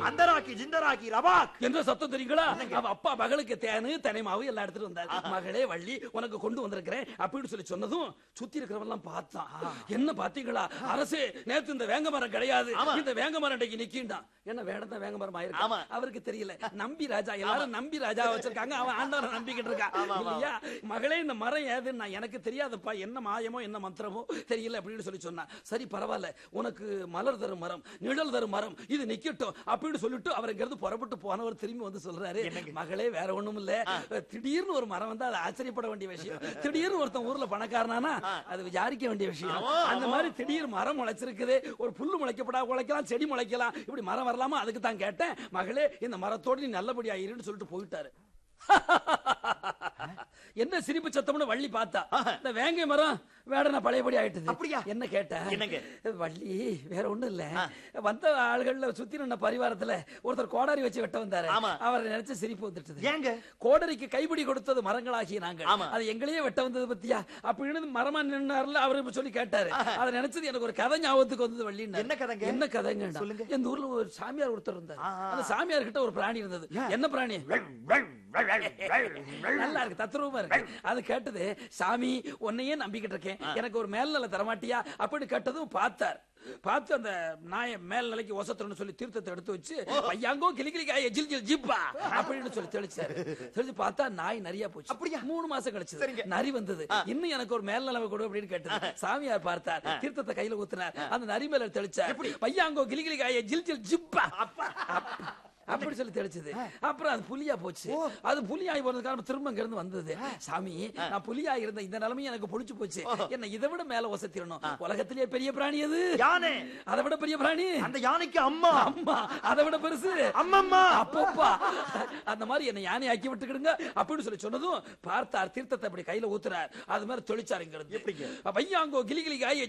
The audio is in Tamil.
அந்தராக்கி ஜிந்தராக்கி ரபாக் என்ற சத்தம் தெரியுங்களா அவ அப்பா மகளுக்கு தேனு தனிமாவு எல்லாம் எடுத்துட்டு வந்தாரு மகளே வள்ளி உனக்கு கொண்டு வந்திருக்கிறேன் அப்படின்னு சொல்லி சொன்னதும் சுத்தி இருக்கிறவன் எல்லாம் பார்த்தான் என்ன பாத்தீங்களா அரசே நேத்து இந்த வேங்க மரம் கிடையாது ஆமா. இந்த வேங்க மரம் இன்னைக்கு நிக்கின்றான் என்ன வேடம் தான் வேங்க மரம் ஆமா. ஆயிருக்கு அவருக்கு தெரியல நம்பி ராஜா எல்லாரும் நம்பி ராஜா வச்சிருக்காங்க அவன் ஆண்டவரை நம்பிக்கிட்டு இருக்கான் ஆமா, ஆமா. இல்லையா மகளே இந்த மரம் ஏதுன்னு நான் எனக்கு தெரியாதுப்பா என்ன மாயமோ என்ன மந்திரமோ தெரியல அப்படின்னு சொல்லி சொன்னான் சரி பரவாயில்ல உனக்கு மலர் தரும் மரம் நிழல் தரும் மரம் இது நிக்கட்டும் அப்படின்னு சொல்லிட்டு அவர் இங்கிருந்து புறப்பட்டு போனவர் திரும்பி வந்து சொல்றாரு மகளே வேற ஒண்ணும் இல்ல திடீர்னு ஒரு மரம் வந்து அது ஆச்சரியப்பட வேண்டிய விஷயம் திடீர்னு ஒருத்தன் ஊர்ல பணக்காரனானா அது விசாரிக்க வேண்டிய விஷயம் அந்த மாதிரி திடீர் மரம் முளைச்சிருக்குது ஒரு புல்லு முளைக்கப்படா முளைக்கலாம் செடி முளைக்கலாம் இப்படி மரம் வரலாமா அதுக்கு தான் கேட்டேன் மகளே இந்த மரத்தோடு நீ நல்லபடியா இருன்னு சொல்லிட்டு போயிட்டாரு என்ன சிரிப்பு சத்தம்னு வள்ளி பார்த்தா இந்த வேங்கை மரம் வேடனா பழையபடி ஆயிட்டுது அப்படியா? என்ன கேட்ட என்னங்க? வள்ளி வேற ஒண்ணும் இல்ல வந்த ஆள்கள்ல சுத்தி நின்ன பரிவாரத்துல ஒருத்தர் கோடாரி வச்சு வெட்ட வந்தாரு ஆமா. அவரை நினைச்சு சிரிப்பு வந்துட்டுது ஏங்க கோடரிக்கு கைப்பிடி கொடுத்தது மரங்களாகிய நாங்கள் ஆமா. அது எங்களையே வெட்ட வந்தது பத்தியா அப்படின்னு மரமா நின்னார்ல அவரு இப்ப சொல்லி கேட்டாரு அதை நினைச்சது எனக்கு ஒரு கதை ஞாபகத்துக்கு வந்தது வள்ளி என்ன கதைங்க? என்ன கதைங்க சொல்லுங்க. எந்த ஊர்ல ஒரு சாமியார் ஒருத்தர் இருந்தார் ஆ, ஆ. அந்த சாமியார் கிட்ட ஒரு பிராணி இருந்தது என்ன பிராணி நல்லா இருக்கு தத்ரூபமா இருக்கு அது கேட்டது சாமி உன்னையே நம்பிக்கிட்டு இருக்கேன் எனக்கு ஒரு மேல்நிலை தரமாட்டியா அப்படின்னு கேட்டதும் பார்த்தார் பார்த்து அந்த நாய மேல் நிலைக்கு ஒசத்துறன்னு சொல்லி தீர்த்தத்தை எடுத்து வச்சு பையாங்கோ கிளி கிளி காய ஜில் ஜில் ஜிப்பா அப்படின்னு சொல்லி தெளிச்சாரு தெளிச்சு பார்த்தா நாய் நிறைய போச்சு அப்படியா? மூணு மாசம் கழிச்சு சரிங்க. நரி வந்தது இன்னும் எனக்கு ஒரு மேல் நிலைமை கொடு அப்படின்னு கேட்டது சாமியார் பார்த்தார் தீர்த்தத்தை கையில ஊத்தினார் அந்த நரி மேல தெளிச்சார் பையாங்கோ கிளி கிளி காய ஜில் ஜில் ஜிப்பா அப்ப- அப்படி சொல்லி தெளிச்சது அப்புறம் அது புலியா போச்சு அது புலியாகி போனது காரணம் திரும்ப இங்க இருந்து வந்தது சாமி நான் புலியா இருந்த இந்த நிலைமையும் எனக்கு புடிச்சு போச்சு என்ன இதை விட மேல வசத்திரணும் உலகத்திலேயே பெரிய பிராணி அது யானை அதை விட பெரிய பிராணி அந்த யானைக்கு அம்மா அம்மா அதை விட பெருசு அம்மம்மா அப்பப்பா அந்த மாதிரி என்ன யானை ஆக்கி விட்டுக்கிடுங்க அப்படின்னு சொல்லி சொன்னதும் பார்த்தார் தீர்த்தத்தை அப்படி கையில ஊத்துறார் அது மாதிரி தொழிச்சார் இங்க இருந்து எப்படிங்க? பையாங்கோ கிளி கிளி காய